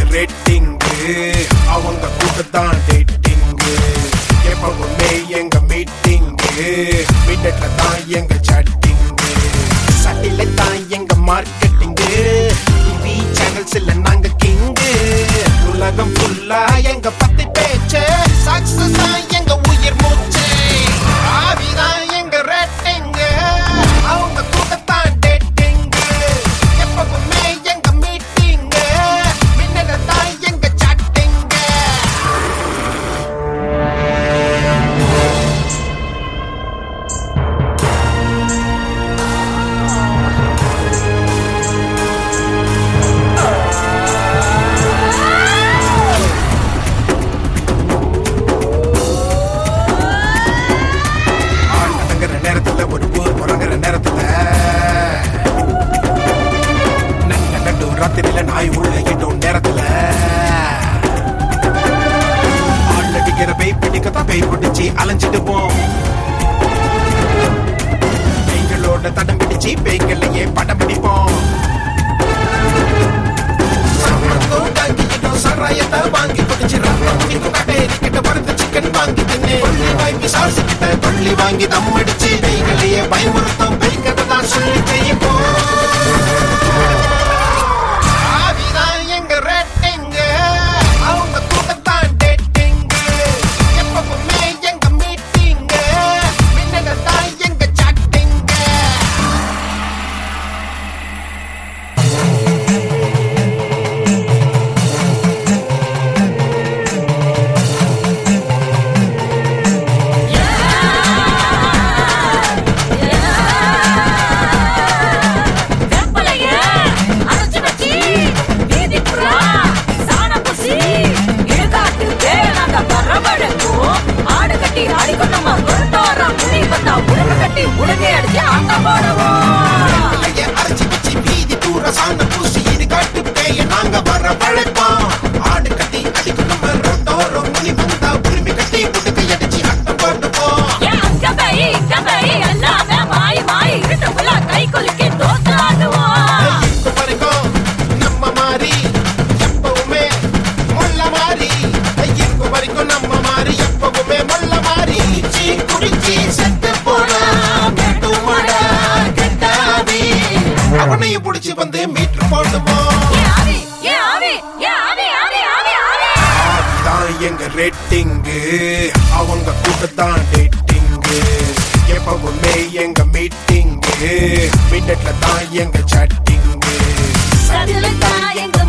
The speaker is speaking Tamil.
ரேட்டிங்கு அவங்க கூட தான் டேட்டிங்கு எப்பவுமே எங்க மீட்டிங்கு மின்னட்ல தான் எங்க சாட்டிங்கு சட்டில தான் எங்க மார்க்கெட்டிங்கு டிவி சேனல்ஸ்ல நாங்க கிங்கு உலகம் ஃபுல்லா எங்க பத்தி பேச்சு சக்சஸ் தான் எங்க உயிர் மூச்சு ஆவிதான் எங்க ரேட்டிங்கு அவங்க கூட தான் டேட்டிங்கு எப்பவுமே எங்க மீட்டிங்கு மின்னல தான் எங்க சாட்டிங்கு ஆள் நடக்கிற நேரத்துல ஒரு ஊர் உறங்குற நேரத்துல நல்ல நடு ராத்திரியில நாய் உள்ள இடும் நேரத்துல ஆள் அடிக்கிற பேய் பிடிக்கத்தான் பேய் பிடிச்சி அலைஞ்சிட்டு போம் பேய்களோட தடம் பிடிச்சி பேய்களையே படம் பிடிப்போம் சம்பளத்தும் தாங்கிக்கிட்டோம், சாராயத்தை வாங்கி குடிச்சு ரத்தம் குடிக்கும் கட்டேரி கிட்ட வறுத்த chicken வாங்கி தின்னு. கொள்ளி வாங்கி சாசு கிட்ட கொள்ளி வாங்கி தம் அடிச்சு பேய்களையே பயமுறுத்தும் பேய் கதை தான் சொல்லி செய்யப்போம் ஆவிதான் எங்க ரேட்டிங்கு அவங்க கூட்டத்தான் டேட்டிங்கு எப்பவுமே எங்க மீட்டிங்கு மின்னல தான் எங்க சாட்டிங்கு வெப்பலைய அரைச்சு வச்சு வீதி புறா சாண பூசி இடுகாட்டு வேணாங்க பரவழக்கும் ஆடு கட்டி அடிக்கும் நம்ம பொருத்தோரம் புளி பத்தா உடுப்பு கட்டி உடுங்கி அடிச்சு ஆட்டம் போடுவோம் ஐயா, அரைச்சு வச்சு வீதி பூரா சாந்த பூசி இது காட்டு பேய நாங்க வர பழைப்போம் ஆடு கட்டி அடிக்கும் நம்ம ரோட்டோரம் முனி வந்தா உரிமை கட்டி புடுக்கை அடிச்சு அட்டம் போட்டுப்போம் ஏன் அங்க போய் இங்க போய் எல்லாமே மாய் மாய் இருட்டுக்குள்ள கை குலுக்கி தோத்து ஆடுவோம் இப்ப வரைக்கும் நம்ம மாறி எப்பவுமே முள்ள மாறி இப்ப வரைக்கும் நம்ம மாறி எப்பவுமே முள்ள மாறி குடிச்சி குடிச்சி செத்து போனா கட்டுமடா கட்டாவி அவனையும் புடிச்சு வந்து மீட்ரு போட்டுவோம் ஏன் ஆவி ஏன் ஆவி ஏன் ஆவி ஆவி ஆவி ஆவி தான் எங்க ரேட்டிங்கு அவங்க கூட தான் டேட்டிங்கு எப்பவுமே எங்க மீட்டிங்கு மின்னட்ல தான் எங்க சாட்டிங்கு சதில தான் எங்க